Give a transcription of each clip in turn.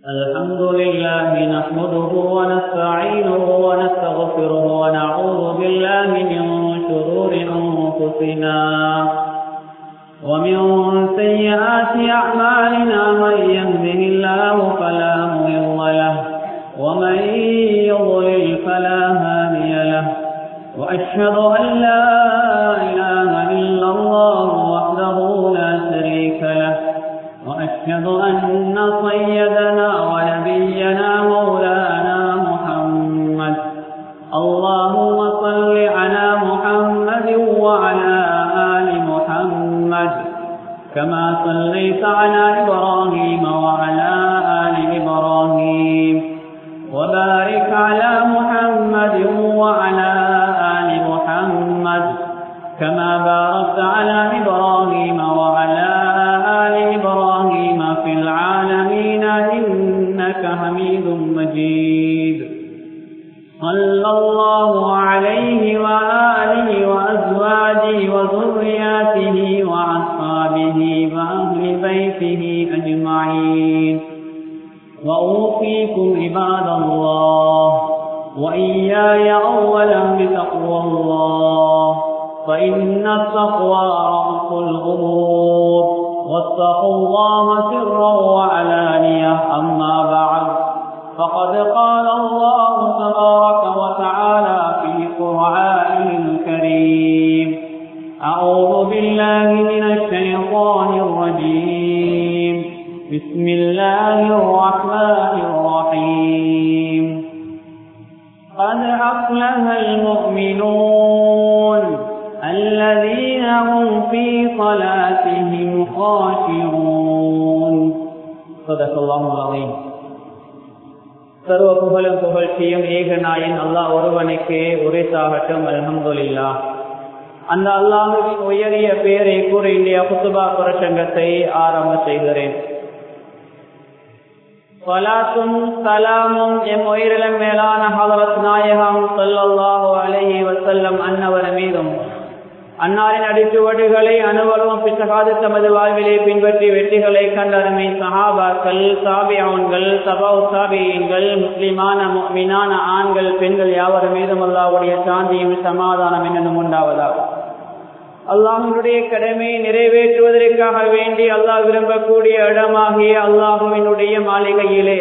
الحمد لله نحمده ونستعينه ونستغفره ونعوذ بالله من شرور أنفسنا ومن سيئات أعمالنا من يهده الله فلا مضل له ومن يضلل فلا هادي له وأشهد أن لا إله إلا الله وحده لا شريك له وأشهد أن سيدنا ونبينا مولانا محمد اللهم صل على محمد وعلى آل محمد كما صليت على إبراهيم وعلى آل إبراهيم وبارك على محمد وعلى آل محمد كما باركت على إبراهيم وعلى آل إبراهيم في العالمين إنك حميد مجيد صلى الله عليه وآله وأزواجه وذرياته وأصحابه وأهل بيته أجمعين وأوصيكم عباد الله وإياي أولا بتقوى الله فإن التقوى رأس الأمور واتقوا الله سرا وعلانية أما بعد فقد قال الله تبارك وتعالى في قرآنه الكريم أعوذ بالله من الشيطان الرجيم بسم الله الرحمن الرحيم قد أفلح المؤمنون الذين هم في صلاتهم خاشعون صدق الله العظيم சர்வ புகழும் புகழ்ச்சியும் ஏகநாயன் அல்லாஹ் ஒருவனுக்கு உரைசாகட்டும் அலமதுல்லா அந்த அல்லாஹுவின் உயரிய பெயரை கூறி இந்திய குத்துபா பிரசங்கத்தை ஆரம்ப செய்கிறேன் சலாத்தும் சலாமும் எம் உயிரிலம் மேலான ஹலரத் நாயகம் சொல்லல்லாஹு அலஹி வசல்லம் அன்னவர் மீதும் அன்னாரின் அடிச்சுவடுகளை அனுபவம் பிசகாது தமது வாழ்விலே பின்பற்றி வெற்றிகளை கண்டருமை சஹாபாக்கள் சாபியான்கள் சபாவு சாபியன்கள் முஸ்லிமான மீனான ஆண்கள் பெண்கள் யாவர் மீதும் அல்லாவுடைய சாந்தியும் சமாதானம் என்னும் உண்டாவதாகும் அல்லாஹினுடைய கடமையை நிறைவேற்றுவதற்காக வேண்டி அல்லாஹ் விரும்பக்கூடிய இடமாகிய அல்லாஹுவினுடைய மாளிகையிலே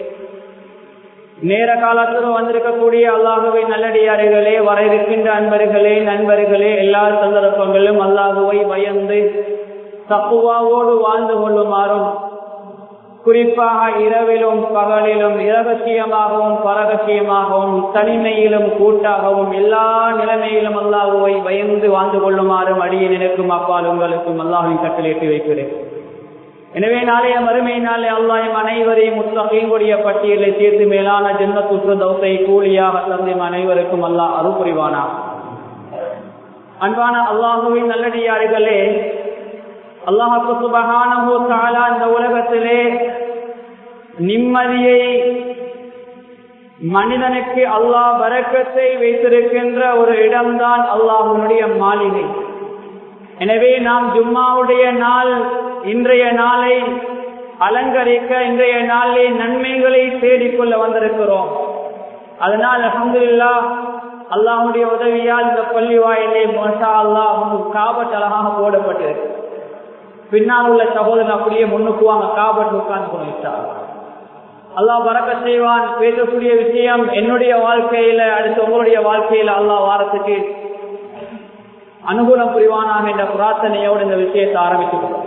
நேர காலத்தில் வந்திருக்கக்கூடிய அல்லாஹுவை நல்லடியார்களே வர இருக்கின்ற அன்பர்களே நண்பர்களே எல்லா சந்தர்ப்பங்களும் அல்லாஹுவை பயந்து தப்புவாவோடு வாழ்ந்து கொள்ளுமாறும் குறிப்பாக இரவிலும் பகலிலும் இரகசியமாகவும் பரகசியமாகவும் தனிமையிலும் கூட்டாகவும் எல்லா நிலைமையிலும் அல்லாஹுவை பயந்து வாழ்ந்து கொள்ளுமாறும் அடியே நினைக்கும் அப்பால் உங்களுக்கும் அல்லாஹுவின் கட்டளையிட்டு வைக்கிறேன் எனவே நாளைய மறுமை நாளே அல்லாஹ் அனைவரையும் முத்தகையுடைய பட்டியலை சேர்த்து மேலான ஜென்மத்துற்று தௌசை கூலியாக தந்தையும் அனைவருக்கும் அல்லாஹ் அருள் புரிவானா அன்பான அல்லாஹுவின் நல்லடியார்களே அல்லாஹு சுபகானஹோ தாலா இந்த உலகத்திலே நிம்மதியை மனிதனுக்கு அல்லாஹ் வரக்கத்தை வைத்திருக்கின்ற ஒரு இடம்தான் அல்லாஹுடைய மாளிகை எனவே நாம் ஜும்மாவுடைய நாள் இன்றைய நாளை அலங்கரிக்க இன்றைய நாளிலே நன்மைகளை தேடிக்கொள்ள வந்திருக்கிறோம் அதனால் அஹமதுல்லா அல்லாஹுடைய உதவியால் இந்த பள்ளி வாயிலே மோசா அல்லாஹ் காபட் அழகாக போடப்பட்டிருக்கு பின்னால் உள்ள சகோதரன் அப்படியே முன்னுக்கு வாங்க காபட் உட்கார்ந்து கொண்டிருக்கிறார் அல்லாஹ் பறக்க செய்வான் பேசக்கூடிய விஷயம் என்னுடைய வாழ்க்கையில அடுத்து உங்களுடைய வாழ்க்கையில அல்லாஹ் வாரத்துக்கு அனுகூலம் புரிவானாக என்ற பிரார்த்தனையோடு இந்த விஷயத்தை ஆரம்பித்துக்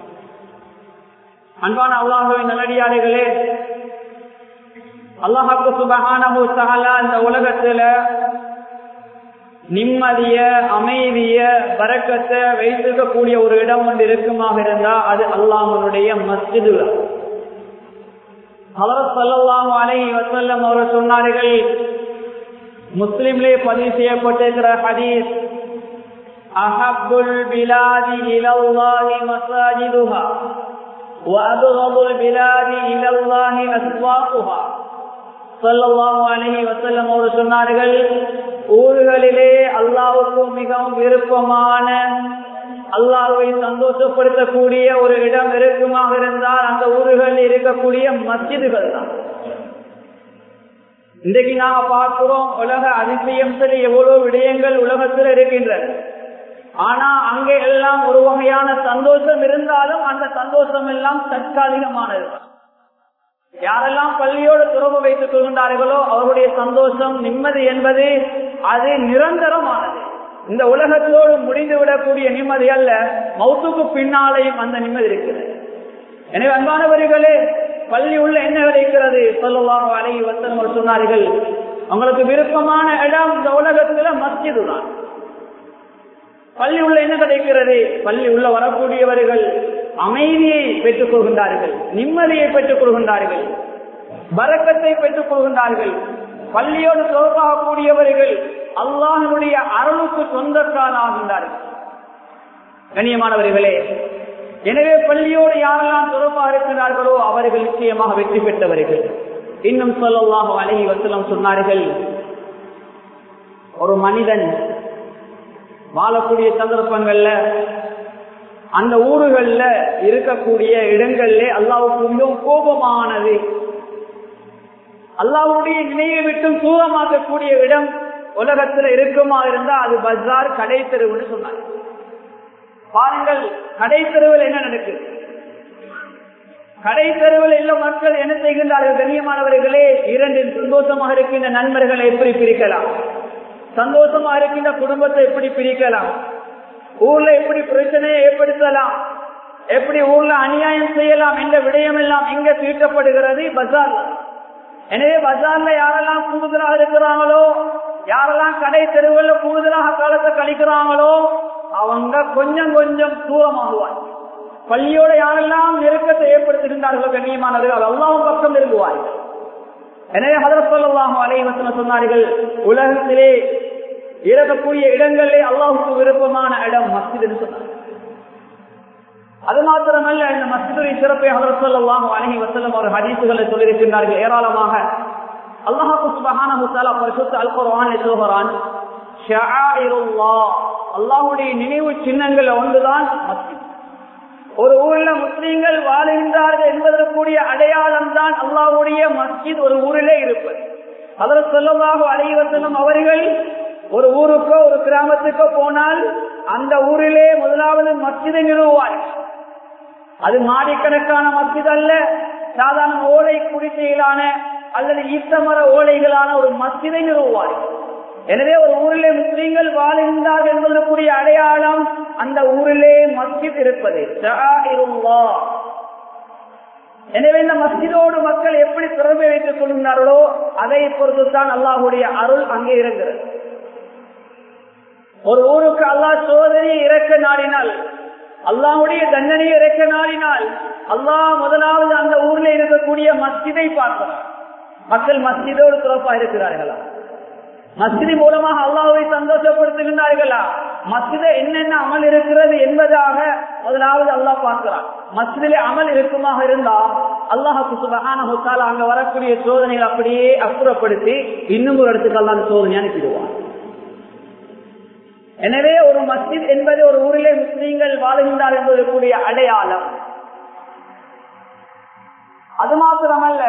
அன்பான அல்லாஹுவின் நல்லடியார்களே அல்லாஹாக்கு சுபகானு சகலா இந்த உலகத்துல நிம்மதிய அமைதிய பறக்கத்தை வைத்திருக்கக்கூடிய ஒரு இடம் ஒன்று இருக்குமாக இருந்தா அது அல்லாஹனுடைய மஸ்ஜிது அவர் சொல்லலாம் அலை வசல்லம் அவர் சொன்னார்கள் முஸ்லிம்லே பதிவு செய்யப்பட்டிருக்கிற ஹதீஸ் أحب البلاد إلى الله مساجدها وأبغض البلاد إلى الله أسواقها சொல்லல்லாஹு அலஹி வசல்லம் அவர் சொன்னார்கள் ஊர்களிலே அல்லாவுக்கு மிகவும் விருப்பமான அல்லாஹுவை சந்தோஷப்படுத்தக்கூடிய ஒரு இடம் இருக்குமாக இருந்தால் அந்த ஊர்களில் இருக்கக்கூடிய மஸ்ஜிதுகள் தான் இன்றைக்கு நாம பார்க்கிறோம் உலக அதிசயம் சரி எவ்வளவு விடயங்கள் உலகத்தில் இருக்கின்றன ஆனா அங்கே எல்லாம் ஒரு வகையான சந்தோஷம் இருந்தாலும் அந்த சந்தோஷம் எல்லாம் தற்காலிகமானது யாரெல்லாம் பள்ளியோடு துறவு வைத்துக் கொள்கின்றார்களோ அவருடைய சந்தோஷம் நிம்மதி என்பது அது நிரந்தரமானது இந்த உலகத்தோடு முடிந்துவிடக்கூடிய நிம்மதி அல்ல மௌத்துக்கு பின்னாலேயும் அந்த நிம்மதி இருக்கிறது எனவே அன்பானவர்களே பள்ளி உள்ள என்ன கிடைக்கிறது சொல்லலாம் அலை வசனம் சொன்னார்கள் உங்களுக்கு விருப்பமான இடம் இந்த உலகத்துல மஸ்ஜிது தான் பள்ளி உள்ள என்ன கிடைக்கிறது பள்ளி உள்ள வரக்கூடியவர்கள் அமைதியை பெற்றுக் கொள்கின்றார்கள் நிம்மதியை பெற்றுக் கொள்கின்றார்கள் பறக்கத்தை பெற்றுக் கொள்கின்றார்கள் பள்ளியோடு தொடர்பாகக்கூடியவர்கள் அல்லாஹனுடைய அருளுக்கு சொந்தக்காராகின்றார்கள் கண்ணியமானவர்களே எனவே பள்ளியோடு யாரெல்லாம் தொடர்பாக இருக்கிறார்களோ அவர்கள் நிச்சயமாக வெற்றி பெற்றவர்கள் இன்னும் சொல்லலாம் அழகி வசலம் சொன்னார்கள் ஒரு மனிதன் வாழக்கூடிய சந்தர்ப்பங்கள்ல அந்த ஊர்கள்ல இருக்கக்கூடிய இடங்கள்ல அல்லாவுக்கு மிகவும் கோபமானது அல்லாவுடைய நினைவை விட்டும் தூரமாக்கக்கூடிய இடம் உலகத்துல இருக்குமா இருந்தா அது பஜார் கடை தெருவுன்னு சொன்னாங்க பாருங்கள் கடை தெருவில் என்ன நடக்குது கடை தெருவில் உள்ள மக்கள் என்ன செய்கின்றார்கள் கண்ணியமானவர்களே இரண்டில் சந்தோஷமாக இருக்கின்ற நண்பர்களை எப்படி பிரிக்கலாம் சந்தோஷமா இருக்கின்ற குடும்பத்தை எப்படி பிரிக்கலாம் ஊர்ல எப்படி பிரச்சனையை ஏற்படுத்தலாம் எப்படி ஊர்ல அநியாயம் செய்யலாம் என்ற விடயம் எல்லாம் எங்க தீட்டப்படுகிறது பஜார்ல எனவே பஜார்ல யாரெல்லாம் கூடுதலாக இருக்கிறாங்களோ யாரெல்லாம் கடை தெருவில் கூடுதலாக காலத்தை கழிக்கிறாங்களோ அவங்க கொஞ்சம் கொஞ்சம் தூரமாகுவாங்க பள்ளியோட யாரெல்லாம் நெருக்கத்தை ஏற்படுத்துகின்றார்களோ கண்ணியமானவர்கள் அல்லாவும் பக்கம் நெருங்குவார்கள் எனவே ஹதரசல்லாஹு அலைவசன சொன்னார்கள் உலகத்திலே இருக்கக்கூடிய இடங்களிலே அல்லாஹுக்கு விருப்பமான இடம் மஸ்ஜித் என்று சொன்னார்கள் அது மாத்திரமல்ல இந்த மஸ்ஜிதுடைய சிறப்பை ஹதரசல்லாஹு அலஹி வசல்லம் அவர் ஹதீசுகளை சொல்லியிருக்கின்றார்கள் ஏராளமாக அல்லாஹு சுபஹானஹு தஆலா பரிசுத்த அல் குர்ஆனில் சொல்கிறான் ஷஆயிருல்லாஹ் அல்லாஹ்வுடைய நினைவு சின்னங்கள் ஒன்றுதான் மஸ்ஜித் ஒரு ஊர்ல முஸ்லீம்கள் வாழ்கின்றார்கள் என்பதற்குரிய அடையாளம் தான் அல்லாவுடைய மஸ்ஜித் ஒரு ஊரிலே இருப்பது அதில் சொல்லமாக அலைவசனம் அவர்கள் ஒரு ஊருக்கோ ஒரு கிராமத்துக்கோ போனால் அந்த ஊரிலே முதலாவது மஸ்ஜிதை நிறுவுவார் அது மாடிக்கணக்கான மஸ்ஜித் அல்ல சாதாரண ஓலை குடிசைகளான அல்லது ஈத்தமர ஓலைகளான ஒரு மஸ்ஜிதை நிறுவுவார் எனவே ஒரு ஊரிலே முஸ்லீம்கள் வாழ்கின்றார்கள் என்பதற்குரிய அடையாளம் அந்த ஊரிலே மஸ்ஜித் இருப்பது எனவே இந்த மஸ்ஜிதோடு மக்கள் எப்படி தொடர்பு வைத்துக் கொள்கின்றார்களோ அதை பொறுத்துத்தான் அல்லாஹுடைய அருள் அங்கே இருக்கிறது ஒரு ஊருக்கு அல்லாஹ் சோதனையை இறக்க நாடினால் அல்லாஹுடைய தண்டனையை இறக்க நாடினால் அல்லாஹ் முதலாவது அந்த ஊர்ல இருக்கக்கூடிய மஸ்ஜிதை பார்க்கிறார் மக்கள் மஸ்ஜிதோடு தொடர்பா இருக்கிறார்களா மஸ்ஜிதி மூலமாக அல்லாஹுவை சந்தோஷப்படுத்துகின்றார்களா மஸ்ஜித என்னென்ன அமல் இருக்கிறது என்பதாக முதலாவது அல்லாஹ் பார்க்கிறான் மஸ்ஜிதிலே அமல் இருக்குமாக இருந்தா அல்லாஹுக்கு சுபகான அங்க வரக்கூடிய சோதனைகள் அப்படியே அப்புறப்படுத்தி இன்னும் ஒரு இடத்துக்கு அல்லாத சோதனை அனுப்பிடுவான் எனவே ஒரு மஸ்ஜித் என்பது ஒரு ஊரிலே முஸ்லீம்கள் வாழுகின்றார் என்பதற்குரிய அடையாளம் அது மாத்திரமல்ல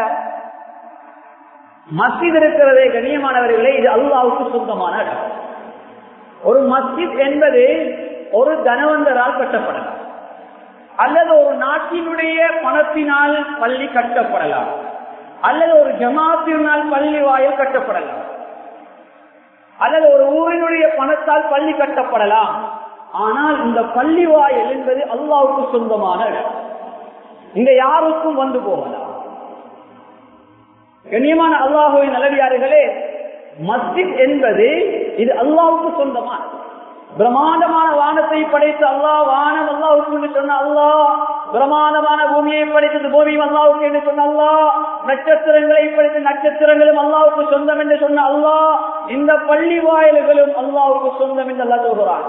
மஸ்ஜித் இருக்கிறதே கண்ணியமானவர்களே இது அல்லாவுக்கு சொந்தமான இடம் ஒரு மஸ்ஜித் என்பது ஒரு தனவந்தரால் கட்டப்படலாம் அல்லது ஒரு நாட்டினுடைய பணத்தினால் பள்ளி கட்டப்படலாம் அல்லது ஒரு ஜமாத்தினால் பள்ளி வாயில் கட்டப்படலாம் அல்லது ஒரு ஊரினுடைய பணத்தால் பள்ளி கட்டப்படலாம் ஆனால் இந்த பள்ளி வாயில் என்பது அல்லாவுக்கு சொந்தமான இடம் இங்க யாருக்கும் வந்து போகலாம் கண்ணியமான அல்லாஹுவின் நல்லடியார்களே மஸ்ஜித் என்பது இது அல்லாவுக்கு சொந்தமான பிரம்மாண்டமான வானத்தை படைத்து அல்லாஹ் வானம் அல்லாவுக்கு என்று சொன்ன அல்லாஹ் பிரம்மாண்டமான பூமியை படைத்தது பூமியும் அல்லாவுக்கு என்று சொன்ன அல்லாஹ் நட்சத்திரங்களை படைத்து நட்சத்திரங்களும் அல்லாவுக்கு சொந்தம் என்று சொன்ன அல்லாஹ் இந்த பள்ளி வாயில்களும் அல்லாவுக்கு சொந்தம் என்று அல்லா சொல்கிறான்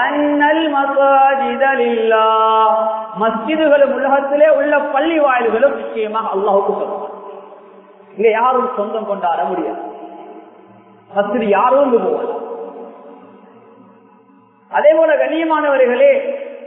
மஸ்ஜிதுகளும் உலகத்திலே உள்ள பள்ளி வாயில்களும் நிச்சயமாக அல்லாவுக்கு சொந்தம் இங்க யாரும் சொந்தம் கொண்டாட முடியாது மஸ்ஜித் யாரும் போகலாம் அதே போல கண்ணியமானவர்களே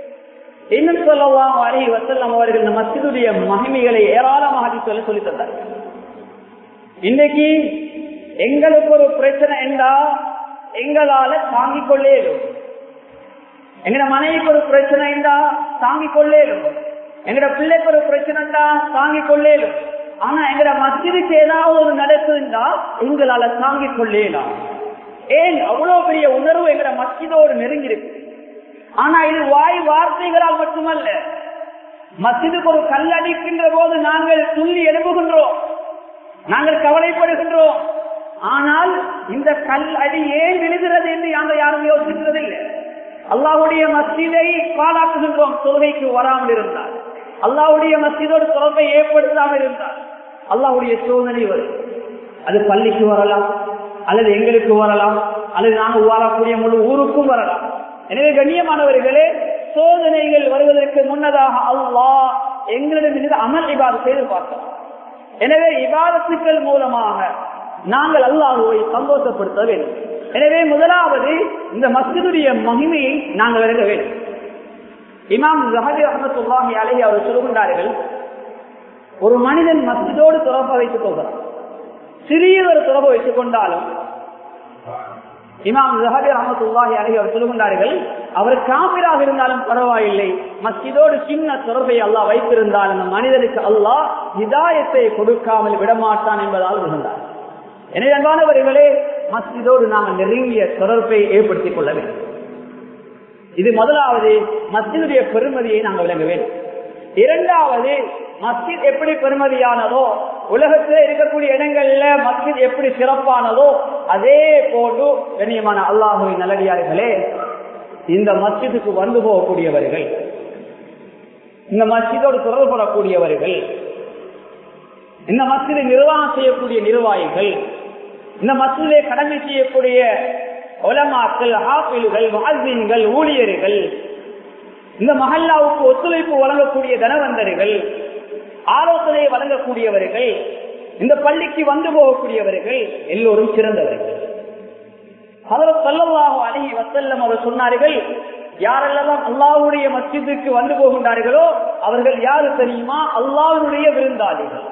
இன்னும் சொல்லலாம் அலி வசல்லம் அவர்கள் இந்த மஸ்ஜிதுடைய மகிமைகளை ஏராளமாக சொல்ல சொல்லி தந்தார்கள் இன்னைக்கு எங்களுக்கு ஒரு பிரச்சனை என்றா எங்களால தாங்கிக் கொள்ளேலும் எங்கட மனைவிக்கு ஒரு பிரச்சனை என்றா தாங்கிக் கொள்ளேலும் எங்கட பிள்ளைக்கு ஒரு பிரச்சனைண்டா தாங்கிக் கொள்ளேலும் ஆனா எங்கட மஸ்ஜிதுக்கு ஏதாவது ஒரு நடக்குதுண்டா எங்களால தாங்கிக் கொள்ளேலாம் ஏன் அவ்வளவு பெரிய உணர்வு எங்கட மஸ்ஜிதோடு நெருங்கி இருக்கு ஆனா இது வாய் வார்த்தைகளால் மட்டுமல்ல மஸ்ஜிதுக்கு ஒரு கல் அடிக்கின்ற போது நாங்கள் துள்ளி எழுப்புகின்றோம் நாங்கள் கவலைப்படுகின்றோம் ஆனால் இந்த கல் அடி ஏன் விழுகிறது என்று நாங்கள் யாரும் யோசிக்கிறதில்லை அல்லாவுடைய மஸ்ஜிதை பாழாக்குகின்றோம் தொழுகைக்கு வராமல் இருந்தால் அல்லாவுடைய மஸ்ஜிதோடு தொடர்பை ஏற்படுத்தாமல் இருந்தால் அல்லாவுடைய சோதனை வரும் அது பள்ளிக்கு வரலாம் அல்லது எங்களுக்கு வரலாம் அல்லது நாங்கள் வாழக்கூடிய முழு ஊருக்கும் வரலாம் எனவே கண்ணியமானவர்களே சோதனைகள் வருவதற்கு முன்னதாக அல்லாஹ் எங்களிடமிருந்து அமல் இபாதத்தை எதிர்பார்க்கிறோம் எனவே இபாதத்துக்கள் மூலமாக நாங்கள் அல்லாஹுவை சந்தோஷப்படுத்த வேண்டும் எனவே முதலாவது இந்த மஸ்ஜிதுடைய மகிமையை நாங்கள் விளங்க வேண்டும் இமாம் ஜஹதி அஹமத்துல்லாஹி அலஹி அவர் சொல்லுகின்றார்கள் ஒரு மனிதன் மஸ்ஜிதோடு தொடர்பு வைத்துக் கொள்கிறான் சிறிய ஒரு தொடர்பு வைத்துக் கொண்டாலும் இமாம் ஜஹபி ரஹமத்துல்லாஹி அலஹி அவர் சொல்லுகின்றார்கள் அவர் காபிராக இருந்தாலும் பரவாயில்லை மஸ்ஜிதோடு சின்ன தொடர்பை அல்லாஹ் வைத்திருந்தால் அந்த மனிதனுக்கு அல்லாஹ் ஹிதாயத்தை கொடுக்காமல் விடமாட்டான் என்பதால் விழுந்தார் எனவே அன்பானவர்களே மஸ்ஜிதோடு நாங்கள் நெருங்கிய தொடர்பை ஏற்படுத்திக் கொள்ள வேண்டும் இது முதலாவது மஸ்ஜிதுடைய பெருமதியை நாங்கள் விளங்க வேண்டும் இரண்டாவது மஸ்ஜித் எப்படி பெருமதியானதோ உலகத்தில் இருக்கக்கூடிய இடங்கள்ல மஸ்ஜித் எப்படி சிறப்பானதோ அதே போன்று கண்ணியமான அல்லாஹுவின் நல்லடியார்களே இந்த மஸ்ஜிதுக்கு வந்து போகக்கூடியவர்கள் இந்த மஸ்ஜிதோடு தொடர்படக்கூடியவர்கள் இந்த மஸ்ஜிதை நிர்வாகம் செய்யக்கூடிய நிர்வாகிகள் இந்த மஸ்ஜிதை கடமை செய்யக்கூடிய ஒலமாக்கள் ஹாப்பில்கள் வாழ்வீன்கள் ஊழியர்கள் இந்த மஹல்லாவுக்கு ஒத்துழைப்பு வழங்கக்கூடிய தனவந்தர்கள் ஆலோசனை வழங்கக்கூடியவர்கள் இந்த பள்ளிக்கு வந்து போகக்கூடியவர்கள் எல்லோரும் சிறந்தவர்கள் அதற்கு சொல்லலாக அழகி வசல்லம் அவர் சொன்னார்கள் யாரெல்லாம் அல்லாவுடைய மஸ்ஜிதுக்கு வந்து போகின்றார்களோ அவர்கள் யாரு தெரியுமா அல்லாவுடைய விருந்தாளிகள்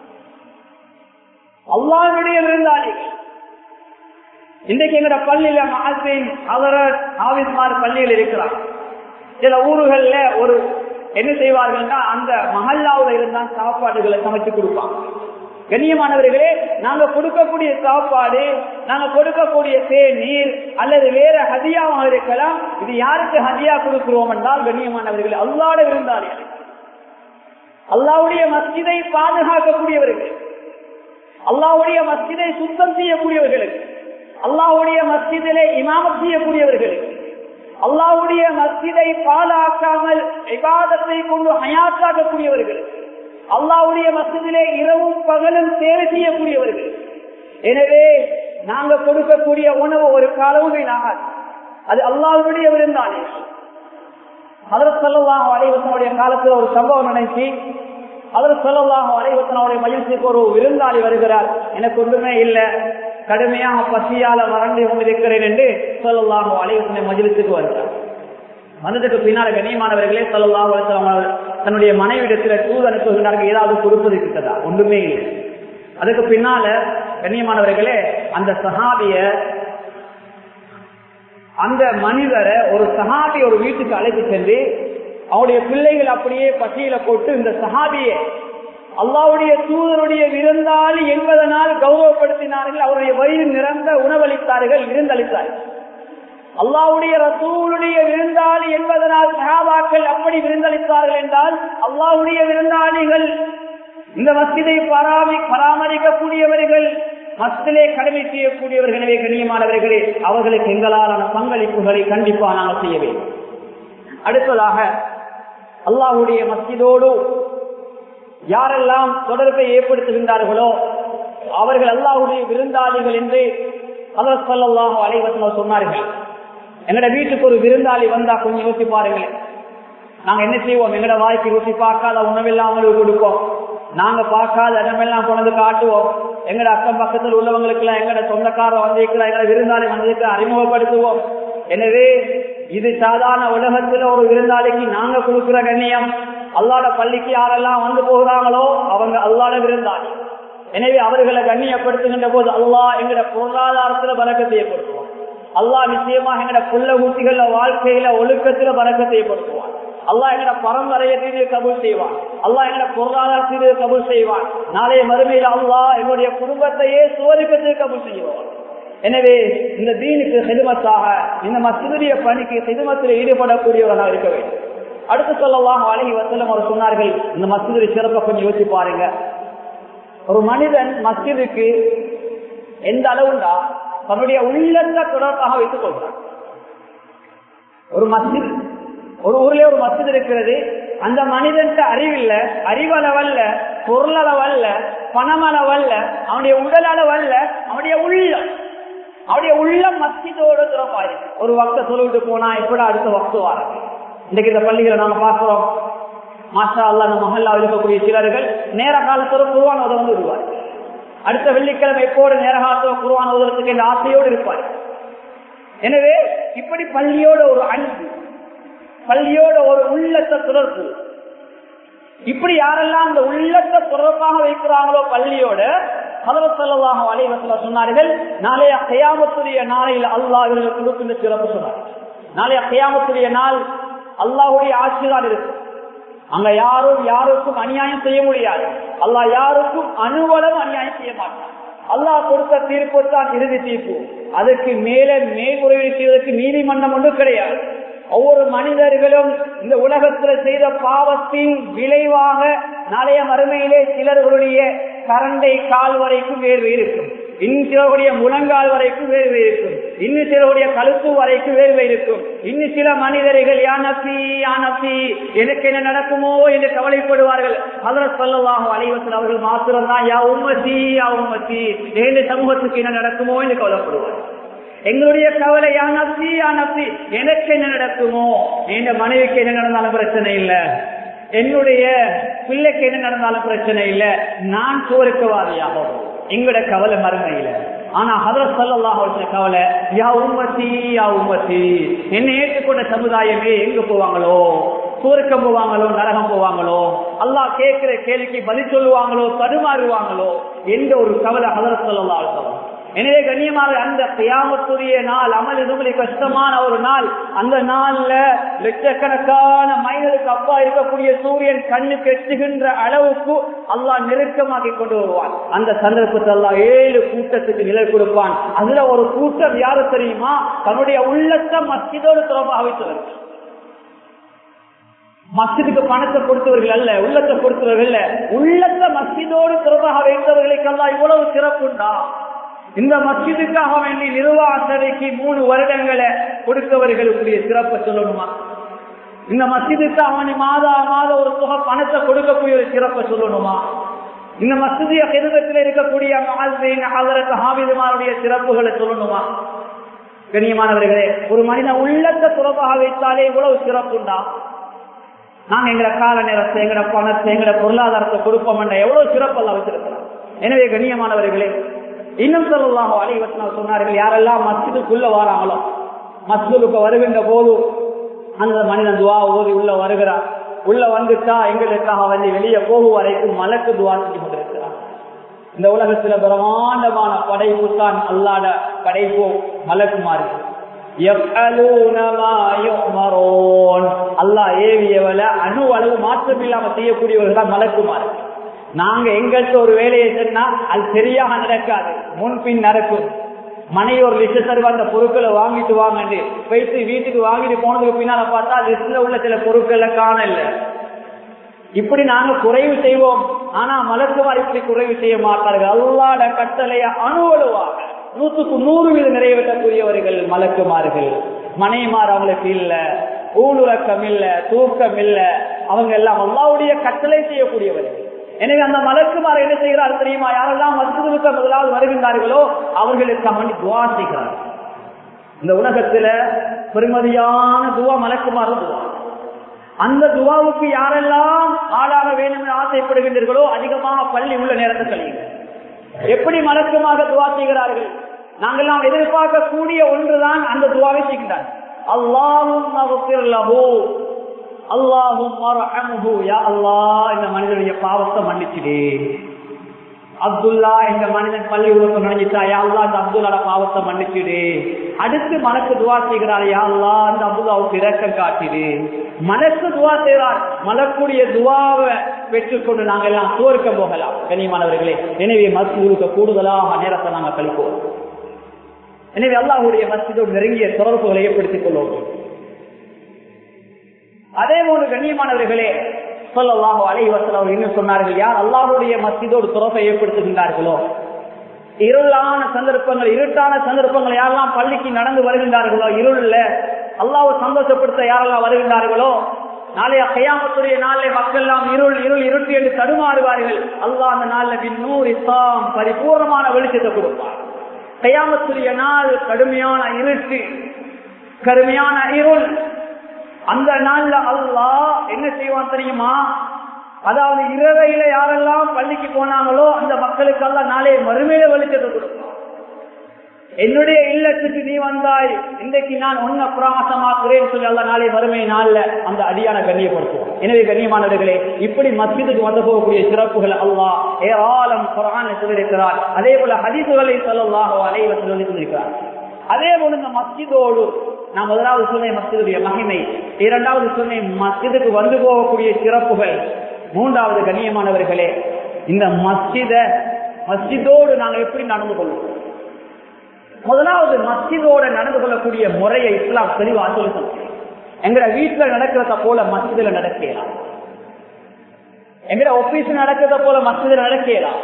அல்லாவுடைய விருந்தாளிகள் இன்றைக்கு எங்கட பள்ளியில மகாசின் அவர் ஆவிஸ்மார் பள்ளியில் இருக்கிறார் சில ஊர்கள்ல ஒரு என்ன செய்வார்கள்னா அந்த மஹல்லாவுல இருந்தால் சாப்பாடுகளை சமைச்சு கொடுப்பாங்க கண்ணியமானவர்களே நாங்க கொடுக்கக்கூடிய சாப்பாடு நாங்க கொடுக்கக்கூடிய தேநீர் அல்லது வேற ஹதியாவாக இருக்கலாம் இது யாருக்கு ஹதியா கொடுக்கிறோம் என்றால் கண்ணியமானவர்களே அல்லாட விருந்தாளிகள் அல்லாவுடைய மஸ்ஜிதை பாதுகாக்கக்கூடியவர்கள் அல்லாவுடைய மஸ்ஜிதை சுத்தம் செய்யக்கூடியவர்களுக்கு அல்லாவுடைய மஸ்ஜிதிலே இமாமத் செய்யக்கூடியவர்களுக்கு அல்லாவுடைய மஸ்ஜிதை பாலாக்காமல் விவாதத்தை கொண்டு ஹயாத்தாக்கக்கூடியவர்கள் அல்லாவுடைய மஸ்ஜிதிலே இரவும் பகலும் சேவை செய்யக்கூடியவர்கள் எனவே நாங்க கொடுக்கக்கூடிய உணவு ஒரு காலமும் வீணாகாது அது அல்லாவுடைய விருந்தானே அதற்கு சொல்லலாம் அலைவசனுடைய காலத்தில் ஒரு சம்பவம் நினைச்சு அதற்கு சொல்லலாம் அலைவசனுடைய மகிழ்ச்சிக்கு ஒரு விருந்தாளி வருகிறார் எனக்கு ஒன்றுமே இல்லை கடுமையாக பசியால வறண்டு கொண்டிருக்கிறேன் என்று சொல்லலாம் அலைவசனை மஜிலத்துக்கு வருகிறார் வந்ததுக்கு பின்னால் கண்ணியமானவர்களே சொல்லலாம் தன்னுடைய மனைவிடத்தில் தூது அனுப்புகிறார்கள் ஏதாவது கொடுப்பது இருக்கிறதா ஒன்றுமே இல்லை அதுக்கு பின்னால கண்ணியமானவர்களே அந்த சஹாபிய அந்த மனிதரை ஒரு சஹாபி ஒரு வீட்டுக்கு அழைத்து சென்று அவருடைய பிள்ளைகள் அப்படியே பசியில போட்டு இந்த சஹாபியை அல்லாவுடைய தூதருடைய விருந்தாளி என்பதனால் கௌரவப்படுத்தினார்கள் அவருடைய வயிறு நிரம்ப உணவளித்தார்கள் விருந்தளித்தார்கள் அல்லாவுடைய ரசூலுடைய விருந்தாளி என்பதனால் சகாபாக்கள் அப்படி விருந்தளித்தார்கள் என்றால் அல்லாவுடைய விருந்தாளிகள் இந்த மஸ்ஜிதை பராமரி பராமரிக்கக்கூடியவர்கள் மஸ்திலே கடமை செய்யக்கூடியவர்கள் எனவே கண்ணியமானவர்களே அவர்களுக்கு எங்களாலான பங்களிப்புகளை கண்டிப்பா நாங்கள் செய்ய வேண்டும் அடுத்ததாக அல்லாஹுடைய மஸ்ஜிதோடு யாரெல்லாம் தொடர்பை ஏற்படுத்துகின்றார்களோ அவர்கள் அல்லாஹுடைய விருந்தாளிகள் என்று அவர் சொல்லலாம் அலைவசம் சொன்னார்கள் எங்கட வீட்டுக்கு ஒரு விருந்தாளி வந்தா கொஞ்சம் யோசி பாருங்களேன் நாங்க என்ன செய்வோம் எங்கட வாய்க்கு ருசி பார்க்காத உணவெல்லாம் அவங்களுக்கு கொடுப்போம் நாங்க பார்க்காத இடமெல்லாம் கொண்டு காட்டுவோம் எங்கட அக்கம் பக்கத்தில் உள்ளவங்களுக்கு எல்லாம் எங்கட சொந்தக்காரர் வந்திருக்கிறா எங்கட விருந்தாளி வந்திருக்கிற அறிமுகப்படுத்துவோம் எனவே இது சாதாரண உலகத்துல ஒரு விருந்தாளிக்கு நாங்க கொடுக்கிற கண்ணியம் அல்லாட பள்ளிக்கு யாரெல்லாம் வந்து போகிறாங்களோ அவங்க அல்லாட விருந்தாளி எனவே அவர்களை கண்ணியப்படுத்துகின்ற போது அல்லாஹ் எங்கட பொருளாதாரத்துல பறக்கத்தை ஏற்படுத்துவான் அல்லாஹ் நிச்சயமாக எங்கட புள்ள ஊட்டிகள வாழ்க்கையில ஒழுக்கத்துல பறக்கத்தை ஏற்படுத்துவான் அல்லாஹ் எங்கட பரம்பரையத்திலே கபூல் செய்வான் அல்லாஹ் எங்கட பொருளாதாரத்திலே கபூல் செய்வான் நாளைய மறுமையில் அல்லாஹ் எங்களுடைய குடும்பத்தையே சுவருக்கத்தில் கபூல் செய்வான் எனவே இந்த தீனுக்கு செதுமத்தாக இந்த மசிதிரிய பணிக்கு செதுமத்தில் ஈடுபடக்கூடியவர்களாக இருக்க வேண்டும் அடுத்து சொல்லலாம் அழகி வசலம் அவர் சொன்னார்கள் இந்த மசிதிரி சிறப்பை கொஞ்சம் யோசிச்சு பாருங்க ஒரு மனிதன் மஸ்ஜிதுக்கு எந்த அளவுண்டா தன்னுடைய உள்ளத்தை தொடர்பாக வைத்துக் கொள்கிறான் ஒரு மஸ்ஜித் ஒரு ஊர்ல ஒரு மஸ்ஜித் இருக்கிறது அந்த மனிதன் அறிவில்ல அறிவளவல்ல பொருளளவல்ல பணமளவல்ல அவனுடைய உடல் அளவல்ல அவனுடைய உள்ளம் அவருடைய உள்ளம் மஸ்ஜிதோட துறப்பாயிருக்கு ஒரு வக்த சொல்லிட்டு போனா எப்படா அடுத்த வக்து வாரம் இன்னைக்கு இந்த பள்ளிகளை நாங்க பார்க்கிறோம் மாஷா அல்லா அந்த மஹல்லாவில் இருக்கக்கூடிய சிலர்கள் நேர காலத்தோட குருவான உதவி விடுவார் அடுத்த வெள்ளிக்கிழமை எப்போடு நேர காலத்தோட குருவான உதவத்துக்கு என்ற ஆசையோடு இருப்பார் எனவே இப்படி பள்ளியோட ஒரு அன்பு பள்ளியோட ஒரு உள்ளத்தை தொடர்பு இப்படி யாரெல்லாம் அந்த உள்ளத்தை தொடர்பாக வைக்கிறாங்களோ பள்ளியோட கதவசல்லாக அலைவசல சொன்னார்கள் நாளைய கையாமத்துடைய நாளையில் அல்லாஹ் இவர்கள் கொடுக்கின்ற சிறப்பு சொன்னார் நாளைய கையாமத்துடைய நாள் அல்லாஹுடைய ஆட்சிதான் இருக்கு அங்க யாரும் யாருக்கும் அநியாயம் செய்ய முடியாது அல்லாஹ் யாருக்கும் அணுவளவு அநியாயம் செய்ய மாட்டான் அல்லாஹ் கொடுத்த தீர்ப்பு தான் இறுதி தீர்ப்பு அதுக்கு மேலே மேல்முறையீடு செய்வதற்கு நீதிமன்றம் ஒன்றும் கிடையாது ஒவ்வொரு மனிதர்களும் இந்த உலகத்தில் செய்த பாவத்தின் விளைவாக நாளைய மறுமையிலே சிலர்களுடைய கரண்டை கால் வரைக்கும் வேர்வை இருக்கும் இன்னும் சிலருடைய முழங்கால் வரைக்கும் வேர்வை இருக்கும் இன்னும் சிலருடைய கழுத்து வரைக்கும் வேர்வை இருக்கும் இன்னும் சில மனிதர்கள் யானப்பி யானப்பி எனக்கு என்ன நடக்குமோ என்று கவலைப்படுவார்கள் அதில் சொல்லவாக அலைவசல் அவர்கள் மாத்திரம்தான் யா உம்மத்தி யா உம்மத்தி ஏழு சமூகத்துக்கு என்ன நடக்குமோ என்று கவலைப்படுவார்கள் எங்களுடைய கவலை யானப்பி யானப்பி எனக்கு என்ன நடக்குமோ என் மனைவிக்கு என்ன நடந்தாலும் பிரச்சனை இல்லை என்னுடைய பிள்ளைக்கு என்ன நடந்தாலும் பிரச்சனை இல்லை நான் சோறுக்கவாதியாக எங்களோட கவலை மறுமையில ஆனா ஹதரத் சல்லாஹ் கவலை யா உம்மத்தி யா உம்மத்தி என்னை ஏற்றுக்கொண்ட சமுதாயமே எங்க போவாங்களோ சூருக்கம் போவாங்களோ நரகம் போவாங்களோ அல்லாஹ் கேட்கிற கேள்விக்கு பதில் சொல்லுவாங்களோ தடுமாறுவாங்களோ என்ற ஒரு கவலை ஹதரத் சல்லா எனவே கண்ணியமாக அந்த கியாமத்துடைய நாள் அமல் இதுமலை கஷ்டமான ஒரு நாள் அந்த நாள்ல லட்சக்கணக்கான மைல்களுக்கு அப்பா இருக்கக்கூடிய சூரியன் கண்ணுக்கு எட்டுகின்ற அளவுக்கு அல்லாஹ் நெருக்கமாக்கி கொண்டு வருவான் அந்த சந்தர்ப்பத்தை அல்லாஹ் ஏழு கூட்டத்துக்கு நிலை கொடுப்பான் அதுல ஒரு கூட்டம் யாரு தெரியுமா தன்னுடைய உள்ளத்தை மஸ்ஜிதோடு தொடர்பாக வைத்தவர்கள் மஸ்ஜிதுக்கு பணத்தை கொடுத்தவர்கள் அல்ல உள்ளத்தை கொடுத்தவர்கள் அல்ல உள்ளத்தை மஸ்ஜிதோடு தொடர்பாக வைத்தவர்களுக்கெல்லாம் இவ்வளவு சிறப்புண்டா இந்த மஸ்ஜிதுக்காக வேண்டி நிர்வாகத்தைக்கு மூணு வருடங்களை கொடுத்தவர்களுக்குரிய சிறப்பை சொல்லணுமா இந்த மஸ்ஜிதுக்கு அவனி மாதா மாத ஒரு தொகை பணத்தை கொடுக்கக்கூடிய ஒரு சிறப்பை சொல்லணுமா இந்த மஸ்ஜிதிய கிருதத்தில் இருக்கக்கூடிய ஹாவிதுமாருடைய சிறப்புகளை சொல்லணுமா கண்ணியமானவர்களே ஒரு மனிதன் உள்ளத்தை துறப்பாக வைத்தாலே இவ்வளவு சிறப்புண்டா நாங்க எங்கட கால நேரத்தை எங்கட பணத்தை எங்கட பொருளாதாரத்தை கொடுப்போம் எவ்வளவு சிறப்பெல்லாம் வச்சிருக்கிறோம் எனவே கண்ணியமானவர்களே இன்னும் சொல்லலாம் அலைவசனம் சொன்னார்கள் யாரெல்லாம் மஸ்ஜிதுக்குள்ள வராங்களோ மஸ்ஜிதுக்கு வருகின்ற போது அந்த மனிதன் துவா ஓதி உள்ள வருகிறார் உள்ள வந்துட்டா எங்களுக்காக வந்து வெளியே போகும் வரைக்கும் மலக்கு துவா செஞ்சு கொண்டிருக்கிறார் இந்த உலகத்துல பிரமாண்டமான படைப்பு தான் அல்லாட படைப்பு மலக்குமாறு அல்லாஹ் ஏவியவள அணு அளவு மாற்றம் இல்லாம செய்யக்கூடியவர்கள் தான் மலக்குமாறு நாங்க எங்கள்கிட்ட ஒரு வேலையை சொன்னா அது சரியாக நடக்காது முன்பின் நடக்கும் மனைவி ஒரு லிஸ்ட் தருவா அந்த பொருட்களை வாங்கிட்டு வாங்கண்டு போயிட்டு வீட்டுக்கு வாங்கிட்டு போனதுக்கு பின்னால பார்த்தா லிஸ்ட்ல உள்ள சில பொருட்களை காண இல்ல இப்படி நாங்க குறைவு செய்வோம் ஆனா மலக்குமார் இப்படி குறைவு செய்ய மாட்டார்கள் அல்லாட கட்டளைய அணுவலுவாக நூற்றுக்கு நூறு வீதம் நிறைவேற்றக்கூடியவர்கள் மலக்குமார்கள் மனைமார் அவங்களுக்கு இல்ல ஊனுறக்கம் இல்ல தூக்கம் இல்ல அவங்க எல்லாம் அல்லாவுடைய கட்டளை செய்யக்கூடியவர்கள் எனவே அந்த மலக்குமார் என்ன செய்கிறார் தெரியுமா யாரெல்லாம் மருத்துவ முதலாவது வருகின்றார்களோ அவர்களுக்கு அவன் துவா செய்கிறார் இந்த உலகத்துல பெருமதியான துவா மலக்குமார் துவா அந்த துவாவுக்கு யாரெல்லாம் ஆளாக வேண்டும் என்று ஆசைப்படுகின்றீர்களோ அதிகமாக பள்ளி உள்ள நேரத்தை கழியுங்க எப்படி மலக்குமாக துவா செய்கிறார்கள் நாங்கெல்லாம் எதிர்பார்க்கக்கூடிய ஒன்றுதான் அந்த துவாவை செய்கிறார் அல்லாஹும் அல்லாஹும் அல்லாஹ் இந்த மனிதனுடைய பாவத்தை மன்னிச்சிடு அப்துல்லா இந்த மனிதன் பள்ளி உலகம் நினைஞ்சிட்டா யா அல்லா இந்த அப்துல்லாட பாவத்தை மன்னிச்சிடு அடுத்து மனசு துவா செய்கிறார் யா அல்லா இந்த அப்துல்லாவுக்கு இறக்கம் காட்டிடு மனசு துவா செய்கிறார் மலக்கூடிய துவாவை பெற்றுக்கொண்டு நாங்கள் எல்லாம் சோர்க்க போகலாம் கனியமானவர்களே எனவே மசூருக்கு கூடுதலாக நேரத்தை நாங்கள் கழிப்போம் எனவே அல்லாஹுடைய மசிதோடு நெருங்கிய தொடர்புகளை ஏற்படுத்திக் கொள்வோம் அதே போன்று கண்ணியமானவர்களே சொல்லல்லாஹோ அலைவசல் அவர் இன்னும் சொன்னார்கள் யார் அல்லாஹுடைய மசிதோடு தொடர்பை ஏற்படுத்துகின்றார்களோ இருளான சந்தர்ப்பங்கள் இருட்டான சந்தர்ப்பங்கள் யாரெல்லாம் பள்ளிக்கு நடந்து வருகின்றார்களோ இருள்ல அல்லாவை சந்தோஷப்படுத்த யாரெல்லாம் வருகின்றார்களோ நாளைய கையாமத்துடைய நாளை மக்கள் எல்லாம் இருள் இருள் இருட்டு என்று தடுமாறுவார்கள் அல்லாஹ் அந்த நாளில் பின்னூர் இஸ்லாம் பரிபூர்ணமான வெளிச்சத்தை கொடுப்பார் கையாமத்துடைய நாள் கடுமையான இருட்டு கடுமையான இருள் அந்த நாள்ல அல்லாஹ் என்ன செய்வான் தெரியுமா அதாவது இரவையில யாரெல்லாம் பள்ளிக்கு போனாங்களோ அந்த மக்களுக்கு எல்லாம் நாளே மறுமையில வெளிச்சத்தை கொடுப்பான் என்னுடைய இல்லத்துக்கு நீ வந்தாய் இன்றைக்கு நான் உன்ன பிரகாசமாக்குறேன் சொல்லி அல்ல நாளை வறுமை நாள்ல அந்த அடியான கண்ணியப்படுத்துவோம் எனவே கண்ணியமானவர்களே இப்படி மஸ்ஜிதுக்கு வந்து போகக்கூடிய சிறப்புகள் அல்லாஹ் ஏராளம் குரான் சொல்லியிருக்கிறார் அதே போல ஹதீசுகளை சொல்லலாக அலைவ சொல்லி சொல்லியிருக்கிறார் அதே போல இந்த மஸ்ஜிதோடு நான் முதலாவது சொன்னேன் மஸ்ஜிதுடைய மகிமை இரண்டாவது சொன்னேன் மஸ்ஜிதுக்கு வந்து போகக்கூடிய சிறப்புகள் மூன்றாவது கண்ணியமானவர்களே இந்த மஸ்ஜித மஸ்ஜிதோடு நாங்கள் எப்படி நடந்து கொள்வோம் முதலாவது மஸ்ஜிதோட நடந்து கொள்ளக்கூடிய முறையை இஸ்லாம் தெளிவா சொல்லி எங்கட வீட்டுல நடக்கிறத போல மஸ்ஜிதுல நடக்கலாம் எங்கட ஆபீஸ் நடக்கிறத போல மஸ்ஜிதுல நடக்கலாம்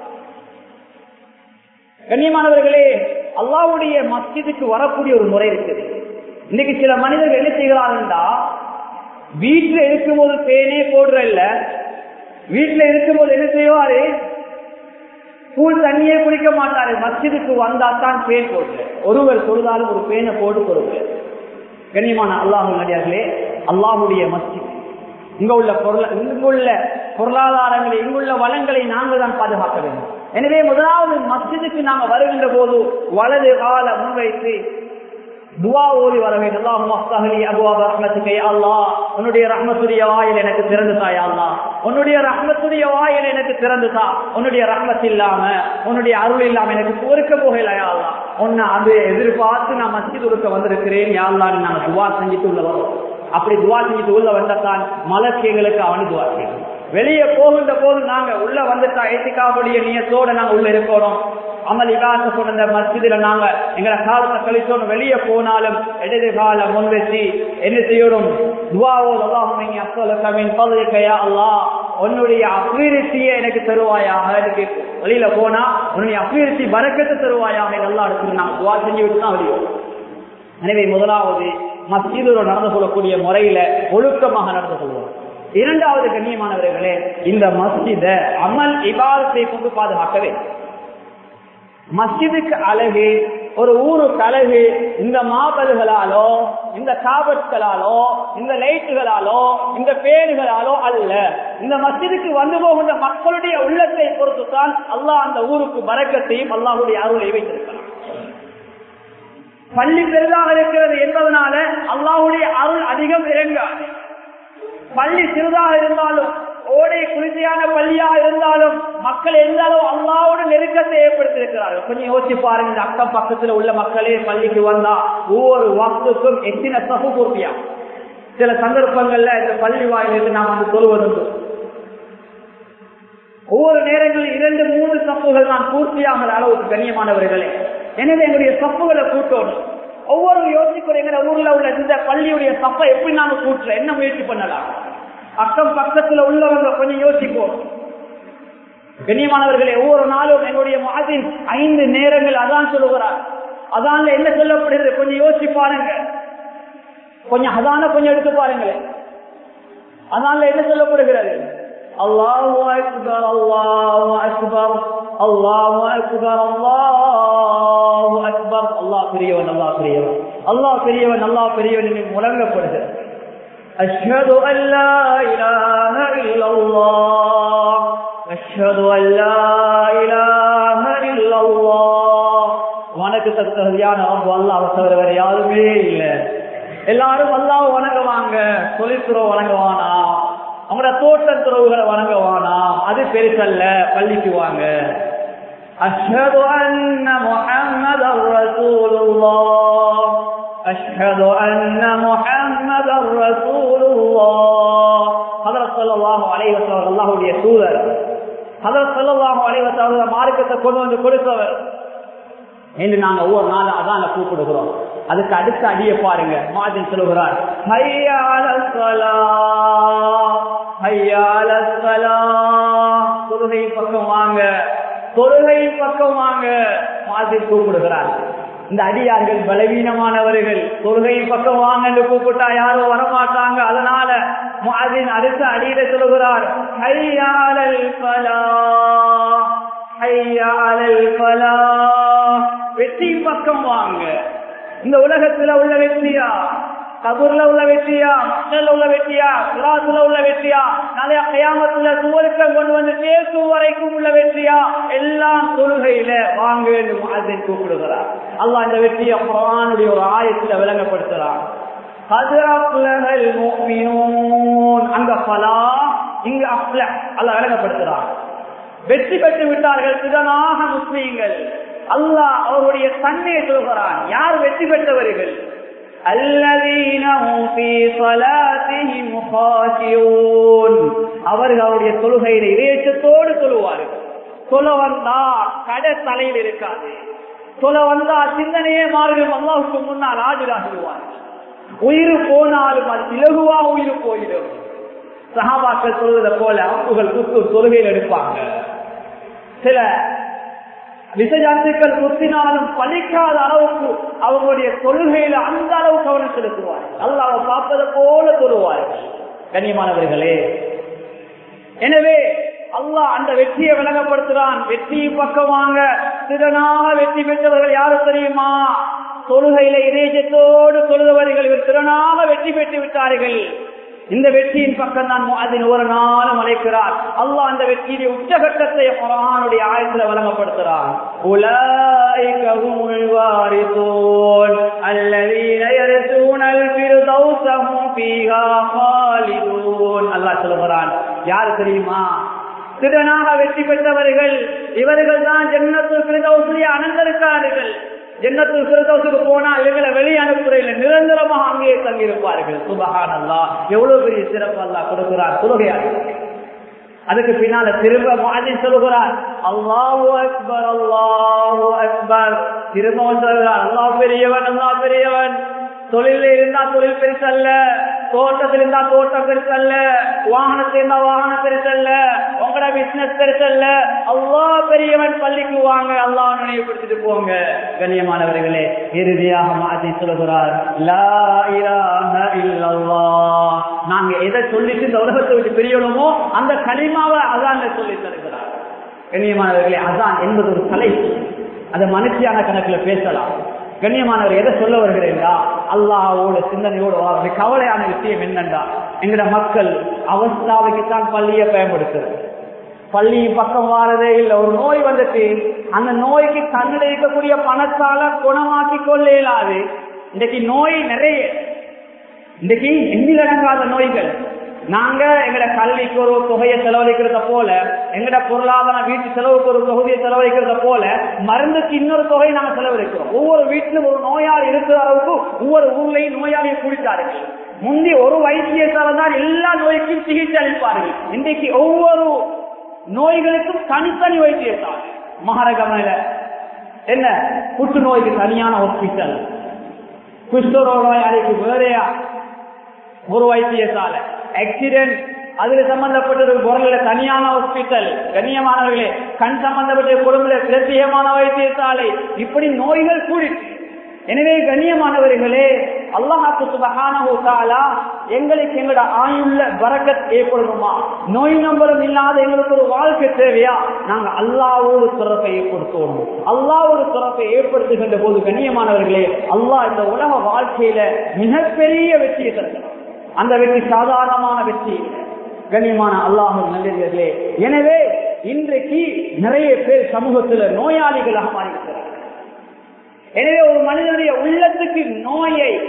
கண்ணியமானவர்களே அல்லாவுடைய மஸ்ஜிதுக்கு வரக்கூடிய ஒரு முறை இருக்குது இன்னைக்கு சில மனிதர்கள் என்ன செய்கிறார்கள்டா வீட்டுல இருக்கும்போது பேனே போடுற இல்ல வீட்டுல இருக்கும்போது என்ன செய்வாரு கூழ் தண்ணியே குடிக்க மாட்டாரு மஸ்ஜிதுக்கு வந்தா தான் பேன் போடுற ஒருவர் சொல்றாலும் ஒரு பேனை போட்டு கொடுங்க கண்ணியமான அல்லாஹு நடிகார்களே அல்லாஹுடைய மஸ்ஜித் இங்க உள்ள பொருள் இங்குள்ள பொருளாதாரங்களை இங்குள்ள வளங்களை நாங்கள் தான் பாதுகாக்க வேண்டும் எனவே முதலாவது மஸ்ஜிதுக்கு நாங்கள் வருகின்ற போது வலது கால முன்வைத்து துவா ஓதி வர வேண்டும் அல்லாஹ் மஸ்தஹலி அபுவாப ரஹ்மத்துக்கு அல்லாஹ் உன்னுடைய ரஹ்மத்துடைய வாயில் எனக்கு திறந்து தாயா அல்லா உன்னுடைய ரஹ்மத்துடைய வாயில் எனக்கு திறந்து தா உன்னுடைய ரஹ்மத் இல்லாம உன்னுடைய அருள் இல்லாம எனக்கு பொறுக்க போகலையா அல்லா உன்னை அது எதிர்பார்த்து நான் மஸ்ஜித் உடுக்க வந்திருக்கிறேன் யாழ்லான்னு நாங்கள் துவா செஞ்சுட்டு உள்ள வரோம் அப்படி துவா செஞ்சுட்டு உள்ள வந்தத்தான் மலர்ச்சி எங்களுக்கு அவனு துவா செய்யணும் வெளியே போகின்ற போது நாங்க உள்ள வந்துட்டா ஏத்திக்காவுடைய நீயத்தோட நாங்க உள்ள இருக்கணும் அமல் இகாச சொன்ன மஸ்ஜிதுல நாங்க எங்களை காலத்தை கழிச்சோம் வெளியே போனாலும் இடது கால முன் வச்சு என்ன செய்யணும் துவாவோ அல்லாஹும் அஸ்வலகமின் பதவிக்கையா அல்லாஹ் உன்னுடைய அபிவிருத்தியை எனக்கு தருவாயாக எனக்கு வெளியில போனா உன்னுடைய அபிவிருத்தி வரக்கத்தை தருவாயாக நல்லா எடுத்து நாங்க துவா செஞ்சு விட்டு தான் வெளியே எனவே முதலாவது மஸ்ஜிதோடு நடந்து கொள்ளக்கூடிய முறையில ஒழுக்கமாக நடந்து கொள்வோம் இரண்டாவது கண்ணியமானவர்களே இந்த மஸ்ஜித அமல் இபாதத்தை கொண்டு பாதுகாக்க வேண்டும் மஸ்ஜிதுக்கு அழகு ஒரு ஊருக்கு அழகு இந்த மாபல்களாலோ இந்த காபட்களாலோ இந்த லைட்டுகளாலோ இந்த பேருகளாலோ அல்ல இந்த மஸ்ஜிதுக்கு வந்து போகின்ற மக்களுடைய உள்ளத்தை பொறுத்து தான் அல்லாஹ் அந்த ஊருக்கு பறக்கத்தையும் அல்லாஹுடைய அருளை வைத்திருக்கிறான் பள்ளி பெரிதாக இருக்கிறது என்பதனால அல்லாஹுடைய அருள் அதிகம் இறங்காது பள்ளி சிறிதாக இருந்தாலும் ஓடை குளிர்ச்சியான பள்ளியாக இருந்தாலும் மக்கள் எந்த அளவு அல்லாவோட நெருக்கத்தை ஏற்படுத்தியிருக்கிறார்கள் கொஞ்சம் யோசிச்சு பாருங்க இந்த அக்கம் பக்கத்துல உள்ள மக்களே பள்ளிக்கு வந்தா ஒவ்வொரு வாக்குக்கும் எத்தனை சகு பூர்த்தியா சில சந்தர்ப்பங்கள்ல இந்த பள்ளி வாயிலிருந்து நாம் வந்து சொல்வதுண்டு ஒவ்வொரு நேரங்களில் இரண்டு மூன்று சப்புகள் நான் பூர்த்தியாகிற அளவுக்கு கண்ணியமானவர்களே எனவே எங்களுடைய சப்புகளை கூட்டணும் ஒவ்வொரு யோசிக்கிற எங்க ஊர்ல உள்ள இந்த பள்ளியுடைய சப்பை எப்படி நாங்க கூட்டுற என்ன முயற்சி பண்ணலாம் அக்கம் பக்கத்துல உள்ளவங்க கொஞ்சம் யோசிப்போம் கண்ணியமானவர்களே ஒவ்வொரு நாளும் என்னுடைய மாதின் ஐந்து நேரங்கள் அதான் சொல்லுகிறார் அதான்ல என்ன சொல்லப்படுகிறது கொஞ்சம் யோசிச்சு பாருங்க கொஞ்சம் அதான கொஞ்சம் எடுத்து பாருங்களேன் அதனால என்ன சொல்லப்படுகிறது அல்லாஹு அக்பர் அல்லாஹு அக்பர் அல்லாஹு அக்பர் அல்லாஹு அக்பர் அல்லாஹ் பெரியவன் அல்லாஹ் பெரியவன் அல்லாஹ் பெரியவன் அல்லாஹ் பெரியவன் என்று முழங்கப்படுகிறது أشهد أن لا إله إلا الله أشهد أن لا إله إلا الله உனக்கு தகுதியான ரப்பு அல்லாஹ் தவிர வேற யாருமே இல்லை எல்லாரும் அல்லாஹ் வணங்குவாங்க தொழில்துறவு வணங்குவானா அவங்களோட தோட்டத்துறவுகளை வணங்குவானா அது பெருசல்ல பள்ளிக்கு வாங்க أشهد أن محمد رسول الله أشهد أن محمد رسول الله حضرت صلى الله عليه وسلم الله உடைய தூதர் ஹதரத் ஸல்லல்லாஹு அலைஹி வஸல்லம் மார்க்கத்தை கொண்டு வந்து கொடுத்தவர் என்று நாங்க ஒவ்வொரு நாளும் அதான் கூப்பிடுகிறோம் அதுக்கு அடுத்த அடிய பாருங்க மாதின் சொல்லுகிறார் ஹையா அலல் ஸலாஹ் ஹையா அலல் ஸலாஹ் தொழுகை பக்கம் வாங்க தொழுகை பக்கம் வாங்க மாதிரி கூப்பிடுகிறார் இந்த அடியார்கள் பலவீனமானவர்கள் தொழுகை பக்கம் வாங்க என்று கூப்பிட்டா யாரும் வரமாட்டாங்க அதனால மாதின் அடுத்த அடியில சொல்லுகிறார் ஹையாலல் பலா ஹையாலல் பலா வெற்றி பக்கம் வாங்க இந்த உலகத்துல உள்ள வெற்றியா கபூர்ல உள்ள வெற்றியா மக்கள் உள்ள வெற்றியா சிராத்துல உள்ள வெற்றியா நாளைய கயாமத்துல சுவருக்கம் கொண்டு வந்து தேசு வரைக்கும் உள்ள வெற்றியா எல்லாம் தொழுகையில வாங்க என்று அதை கூப்பிடுகிறார் அல்லாஹ் இந்த வெற்றியை குரானுடைய ஒரு ஆயத்துல விளங்கப்படுத்துறான் அங்க பலா இங்க அப்ல அல்ல விளங்கப்படுத்துறான் வெற்றி பெற்று விட்டார்கள் திறனாக முஸ்லீம்கள் அல்லாஹ் அவருடைய தன்மையை சொல்கிறான் யார் வெற்றி பெற்றவர்கள் அவர்கள் அவருடைய தொழுகையில இறைச்சத்தோடு சொல்லுவார்கள் சொல்ல வந்தா கடை தலையில் இருக்காது சொல்ல வந்தா சிந்தனையே மாறிடும் அல்லாவுக்கு முன்னால் ஆஜராகிடுவார்கள் உயிர் போனாலும் அது இலகுவா உயிர் போயிடும் சகாபாக்கள் சொல்வதை போல அப்புகள் குத்து தொழுகையில் எடுப்பாங்க சில விசஜாத்துக்கள் குத்தினாலும் பலிக்காத அளவுக்கு அவங்களுடைய கொள்கையில அந்த அளவு கவனம் செலுத்துவார்கள் அல்லாவை பார்ப்பதை போல தொழுவார்கள் கண்ணியமானவர்களே எனவே அல்லாஹ் அந்த வெற்றியை விளங்கப்படுத்துறான் வெற்றி பக்கமாக திறனாக வெற்றி பெற்றவர்கள் யாரும் தெரியுமா தொழுகையில இதயத்தோடு தொழுதவர்கள் இவர் திறனாக வெற்றி பெற்று விட்டார்கள் இந்த வெற்றியின் பக்கம் தான் அதன் ஒரு நாளும் அழைக்கிறார் அல்லாஹ் அந்த வெற்றியுடைய உச்சகட்டத்தை குரானுடைய ஆயத்தில் வழங்கப்படுத்துறார் அல்லாஹ் சொல்லுகிறான் யாரு தெரியுமா திறனாக வெற்றி பெற்றவர்கள் இவர்கள் தான் ஜன்னத்துல் பிரதோசிய அனந்தருக்கார்கள் ஜன்னத்துல் பிரதோசுக்கு போனா இவங்களை வெளியே அனுப்புறையில நிரந்தரமாக அங்கேயே தங்கியிருப்பார்கள் சுபகான் அல்லா எவ்வளவு பெரிய சிறப்பு அல்லா கொடுக்கிறார் தொழுகையாக அதுக்கு பின்னால திரும்ப மாதிரி சொல்லுகிறார் அல்லாஹு அக்பர் அல்லாஹு அக்பர் திரும்ப சொல்கிறார் அல்லாஹ் பெரியவன் அல்லாஹ் பெரியவன் தொழில இருந்தா தொழில் பெருசல்ல தோட்டத்தில் இருந்தா தோட்டம் பெருசல்ல வாகனத்தில் இருந்தா வாகனம் பெருசல்ல உங்களோட பிசினஸ் பெருசல்ல அல்லா பெரியவன் பள்ளிக்கு வாங்க அல்லா நினைவுபடுத்திட்டு போங்க கண்ணியமானவர்களே இறுதியாக மாற்றி சொல்லுகிறார் லா இலாஹ இல்லல்லாஹ் நாங்க எதை சொல்லிட்டு இந்த உலகத்தை விட்டு பிரியணுமோ அந்த களிமாவை அதான் சொல்லி தருகிறார் கண்ணியமானவர்களே அதான் என்பது ஒரு கலை அதை மனுஷியான கணக்கில் பேசலாம் கண்ணியமானவர் எதை சொல்ல வருகிறேன்டா அல்லாவோட சிந்தனையோடு வாழ்ற கவலையான விஷயம் என்னண்டா எங்கட மக்கள் அவஸ்தாவைக்குத்தான் பள்ளியை பயன்படுத்துறது பள்ளி பக்கம் வாரதே இல்லை ஒரு நோய் வந்துட்டு அந்த நோய்க்கு தன்னிட இருக்கக்கூடிய பணத்தால குணமாக்கி கொள்ள இயலாது இன்னைக்கு நோய் நிறைய இன்னைக்கு எண்ணிலடங்காத நோய்கள் நாங்க எங்கட கல்விக்கு ஒரு தொகையை செலவழிக்கிறத போல எங்கட பொருளாதார வீட்டு செலவுக்கு ஒரு தொகுதியை செலவழிக்கிறத போல மருந்துக்கு இன்னொரு தொகை நாங்க செலவழிக்கிறோம் ஒவ்வொரு வீட்டிலும் ஒரு நோயாளி இருக்கிற அளவுக்கு ஒவ்வொரு ஊர்லயும் நோயாளியை குடித்தார்கள் முந்தி ஒரு வைத்தியசால தான் எல்லா நோய்க்கும் சிகிச்சை அளிப்பார்கள் இன்றைக்கு ஒவ்வொரு நோய்களுக்கும் தனித்தனி வைத்தியசாலை மகாரகமையில என்ன புற்றுநோய்க்கு தனியான ஹாஸ்பிட்டல் குஷ்டரோக நோயாளிக்கு வேறையா ஒரு வைத்தியசாலை ஆக்சிடென்ட் அதுல சம்பந்தப்பட்ட ஒரு பொருள்ல தனியான ஹாஸ்பிட்டல் கண்ணியமானவர்களே கண் சம்பந்தப்பட்ட பொருள்ல பிரத்யேகமான வைத்தியசாலை இப்படி நோய்கள் கூடிட்டு எனவே கண்ணியமானவர்களே அல்லாஹாக்கு சுபகானா எங்களுக்கு எங்களோட ஆயுள்ள வரக்கத் ஏற்படணுமா நோய் நம்பரும் இல்லாத எங்களுக்கு ஒரு வாழ்க்கை தேவையா நாங்க அல்லாவோடு துறப்பை ஏற்படுத்தணும் அல்லாவோடு துறப்பை ஏற்படுத்துகின்ற போது கண்ணியமானவர்களே அல்லாஹ் இந்த உலக வாழ்க்கையில மிகப்பெரிய வெற்றியை தருகிறார் அந்த வெற்றி சாதாரணமான வெற்றி கண்ணியமான அல்லாஹு நல்லே எனவே இன்றைக்கு நிறைய பேர் சமூகத்தில் நோயாளிகளாக மாறியிருக்கிறார் எனவே ஒரு மனிதனுடைய உள்ளத்துக்கு நோயை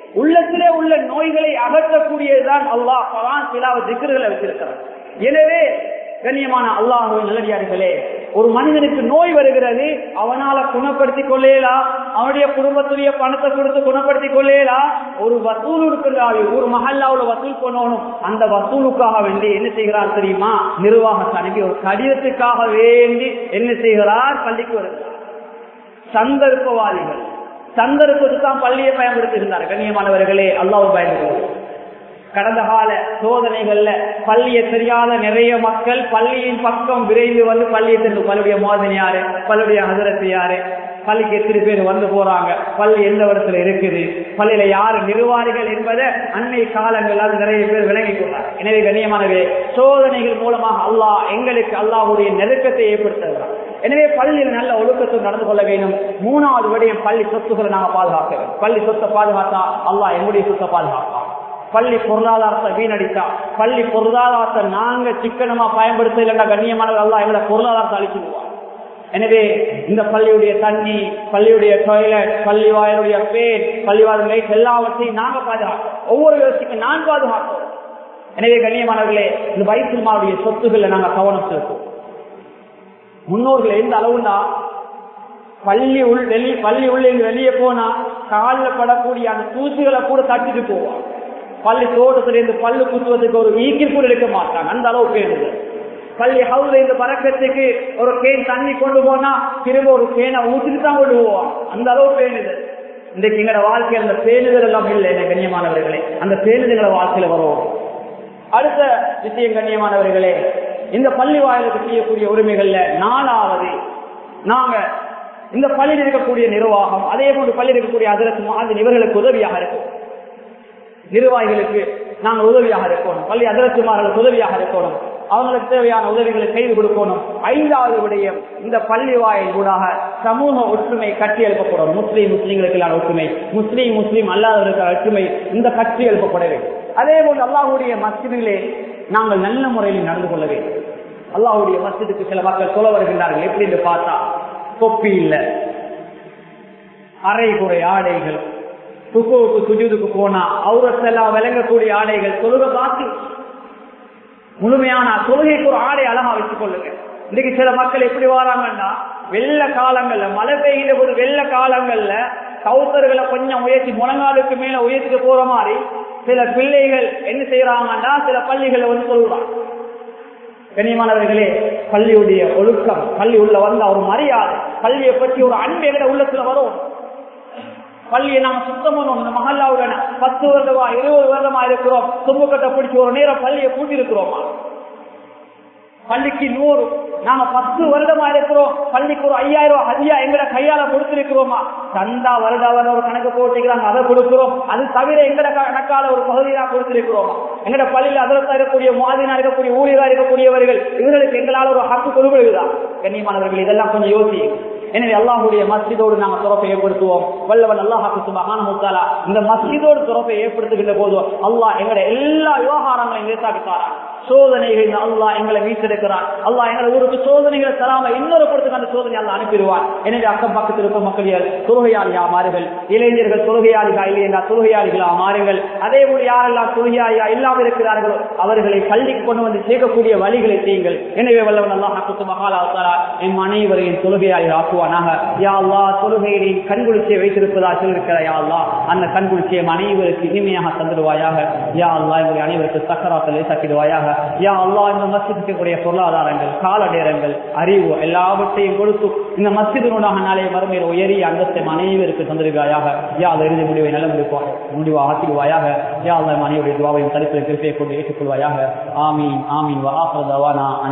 உள்ளத்திலே உள்ள நோய்களை அகற்றக்கூடியதுதான் அல்லாஹ் பவான் சிலாவ திக்கர்களை வச்சிருக்கிறார் எனவே கண்ணியமான அல்லாஹுவின் நல்லடியார்களே ஒரு மனிதனுக்கு நோய் வருகிறது அவனால குணப்படுத்திக் கொள்ளேலா அவனுடைய குடும்பத்துடைய பணத்தை கொடுத்து குணப்படுத்திக் கொள்ளேலா ஒரு வசூல் இருக்கிறாரு ஒரு மஹல்லாவுல வசூல் பண்ணணும் அந்த வசூலுக்காக வேண்டி என்ன செய்கிறார் தெரியுமா நிர்வாகத்தை அனுப்பி ஒரு கடிதத்துக்காக வேண்டி என்ன செய்கிறார் பள்ளிக்கு வருகிறார் சந்தர்ப்பவாதிகள் சந்தர்ப்பத்துக்கு தான் பள்ளியை பயன்படுத்துகிறார் கண்ணியமானவர்களே அல்லாஹ் பயன்படுத்துகிறார் கடந்த கால சோதனைகள்ல பள்ளியை தெரியாத நிறைய மக்கள் பள்ளியின் பக்கம் விரைந்து வந்து பள்ளியை சென்று பள்ளியுடைய மோதனை யாரு பள்ளியுடைய ஹசரத்து யாரு பள்ளிக்கு எத்தனை பேர் வந்து போறாங்க பள்ளி எந்த இடத்துல இருக்குது பள்ளியில யாரு நிர்வாகிகள் என்பதை அன்னை காலங்கள் அது நிறைய பேர் விளங்கிக் கொண்டார் எனவே கண்ணியமானவே சோதனைகள் மூலமாக அல்லாஹ் எங்களுக்கு அல்லாஹுடைய நெருக்கத்தை ஏற்படுத்துகிறார் எனவே பள்ளியில் நல்ல ஒழுக்கத்தை நடந்து கொள்ள வேண்டும் மூணாவது விடயம் பள்ளி சொத்துக்களை நாங்கள் பாதுகாக்க வேண்டும் பள்ளி சொத்தை பாதுகாத்தா அல்லாஹ் எங்களுடைய சொத்தை பாதுகாப்பான் பள்ளி பொருளாதாரத்தை வீணடித்தா பள்ளி பொருளாதாரத்தை நாங்க சிக்கனமா பயன்படுத்த இல்லைன்னா கண்ணியமானவர் அல்லா எங்களை பொருளாதாரத்தை அழிச்சுடுவார் எனவே இந்த பள்ளியுடைய தண்ணி பள்ளியுடைய டாய்லெட் பள்ளி வாயிலுடைய பேர் பள்ளிவாத லைட் எல்லாவற்றையும் நாங்க பாதுகாப்போம் ஒவ்வொரு விவசாயிக்கும் நான் பாதுகாப்போம் எனவே கண்ணியமானவர்களே இந்த வயிற்றுமாவுடைய சொத்துக்களை நாங்க கவனம் செலுத்துவோம் முன்னோர்கள் எந்த அளவுனா பள்ளி உள் வெளி பள்ளி உள்ள வெளியே போனா காலில் படக்கூடிய அந்த தூசிகளை கூட தட்டிட்டு போவான் பள்ளி தோட்டத்திலிருந்து பல்லு குத்துவதற்கு ஒரு ஈக்கில் கூட எடுக்க மாட்டாங்க அந்த அளவு பேருது பள்ளி ஹவுல இருந்து பறக்கத்துக்கு ஒரு கேன் தண்ணி கொண்டு போனா திரும்ப ஒரு கேனை ஊற்றிட்டு தான் கொண்டு போவான் அந்த அளவு பேணுது இன்றைக்கு எங்களோட வாழ்க்கையில் அந்த பேணுதல் எல்லாம் இல்லை என்ன கண்ணியமானவர்களே அந்த பேணுதல்களை வாழ்க்கையில வரும் அடுத்த விஷயம் கண்ணியமானவர்களே இந்த பள்ளி வாயிலுக்கு செய்யக்கூடிய உரிமைகள்ல நாலாவது நாங்க இந்த பள்ளியில் இருக்கக்கூடிய நிர்வாகம் அதே போன்று பள்ளியில் இருக்கக்கூடிய அதற்கு மாதிரி இவர்களுக்கு உதவியாக இருக்கும் நிர்வாகிகளுக்கு நாங்கள் உதவியாக இருக்கணும் பள்ளி அதிரத்துமார்களுக்கு உதவியாக இருக்கணும் அவங்களுக்கு தேவையான உதவிகளை செய்து கொடுக்கணும் ஐந்தாவது விடயம் இந்த பள்ளி வாயில் ஊடாக சமூக ஒற்றுமை கட்டி எழுப்பப்படும் முஸ்லீம் முஸ்லீம்களுக்கு ஒற்றுமை முஸ்லீம் முஸ்லீம் அல்லாதவருக்கு ஒற்றுமை இந்த கட்சி எழுப்பப்பட வேண்டும் அதே போன்று அல்லாஹுடைய மஸ்ஜிதிலே நாங்கள் நல்ல முறையில் நடந்து கொள்ள வேண்டும் அல்லாஹுடைய மஸ்ஜிதுக்கு சில மக்கள் சொல்ல வருகின்றார்கள் எப்படி என்று பார்த்தா தொப்பி இல்லை அரை குறை ஆடைகள் துக்குவுக்கு சுஜுதுக்கு போனா அவுரத்தெல்லாம் விளங்கக்கூடிய ஆடைகள் தொழுக பார்த்து முழுமையான தொழுகைக்கு ஒரு ஆடை அழகா வச்சுக் கொள்ளுங்க இன்னைக்கு சில மக்கள் எப்படி வராங்கன்னா வெள்ள காலங்கள்ல மழை பெய்கிற போது வெள்ள காலங்கள்ல கவுத்தர்களை கொஞ்சம் உயர்த்தி முழங்காலுக்கு மேல உயர்த்திட்டு போற மாதிரி சில பிள்ளைகள் என்ன செய்யறாங்கன்னா சில பள்ளிகள் வந்து சொல்றாங்க கண்ணியமானவர்களே பள்ளியுடைய ஒழுக்கம் பள்ளி உள்ள வந்த ஒரு மரியாதை பள்ளியை பற்றி ஒரு அன்பு எங்கட உள்ளத்துல வரும் பள்ளியை நாம சுத்தம் பண்ணணும் இந்த மஹல்லாவுல பத்து வருடமா இருபது வருடமா இருக்கிறோம் தும்புக்கட்டை பிடிச்சி ஒரு நேரம் பள்ளியை கூட்டி இருக்கிறோமா பள்ளிக்கு நூறு நாம பத்து வருடமா இருக்கிறோம் பள்ளிக்கு ஒரு ஐயாயிரம் ரூபாய் ஹதியா எங்கட கையால கொடுத்திருக்கிறோமா சந்தா வருட வருடம் ஒரு கணக்கு போட்டுக்கிறாங்க அதை கொடுக்கிறோம் அது தவிர எங்கட கணக்கால ஒரு பகுதியா கொடுத்திருக்கிறோம் எங்கட பள்ளியில் அதிரத்தா இருக்கக்கூடிய மாதினா இருக்கக்கூடிய ஊழியரா இருக்கக்கூடியவர்கள் இவர்களுக்கு எங்களால் ஒரு ஹக்கு கொடுக்குறதா கண்ணியமானவர்கள் இதெல்லாம் கொஞ்சம் யோசி எனவே அல்லாஹுடைய மஸ்ஜிதோடு நாங்கள் துறப்பை ஏற்படுத்துவோம் வல்லவன் அல்லாஹாக்கு சுபகான முத்தாலா இந்த மஸ்ஜிதோடு துறப்பை ஏற்படுத்துகின்ற போது அல்லாஹ் எங்களுடைய எல்லா விவகாரங்களையும் லேசாக்கித்தாரா சோதனைகள் அல்லாஹ் எங்களை மீட்டெடுக்கிறான் அல்லாஹ் எங்களை ஊருக்கு சோதனைகளை தராம இன்னொரு பொறுத்துக்கு அந்த சோதனை அல்ல அனுப்பிடுவான் எனவே அக்கம் பக்கத்தில் இருக்கும் மக்கள் தொழுகையாளியா மாறுகள் இளைஞர்கள் தொழுகையாளிகா இல்லை என்றால் தொழுகையாளிகளா மாறுங்கள் அதே போல யாரெல்லாம் தொழுகையாளியா இல்லாமல் இருக்கிறார்களோ அவர்களை பள்ளிக்கு கொண்டு வந்து சேர்க்கக்கூடிய வழிகளை செய்யுங்கள் எனவே வல்லவன் அல்லாஹ் குத்து மகாலா என் அனைவரையும் தொழுகையாளி ஆக்குவானாக யா அல்லா தொழுகையை கண்குளிச்சியை வைத்திருப்பதா சொல்லிருக்கிற யா அல்லா அந்த கண்குளிச்சியை அனைவருக்கு இனிமையாக தந்துடுவாயாக யா அல்லா எங்களுடைய அனைவருக்கு சக்கராத்தை லேசாக்கிடுவாயாக யா அல்லா இந்த மஸ்ஜிதுக்கு பொருளாதாரங்கள் கால நேரங்கள் அறிவு எல்லாவற்றையும் கொடுத்து இந்த மஸ்ஜிதினூடாக நாளைய மறுமையில் உயரிய அந்தஸ்தை அனைவருக்கு தந்திருக்காயாக யா அல்ல இறுதி முடிவை நல்ல முடிவாக முடிவாக ஆக்கிடுவாயாக யா அல்லா அனைவருடைய துவாவையும் தடுப்பில் திருப்பியை கொண்டு ஏற்றுக்கொள்வாயாக ஆமீன் ஆமீன் வா ஆஃபர் தவானா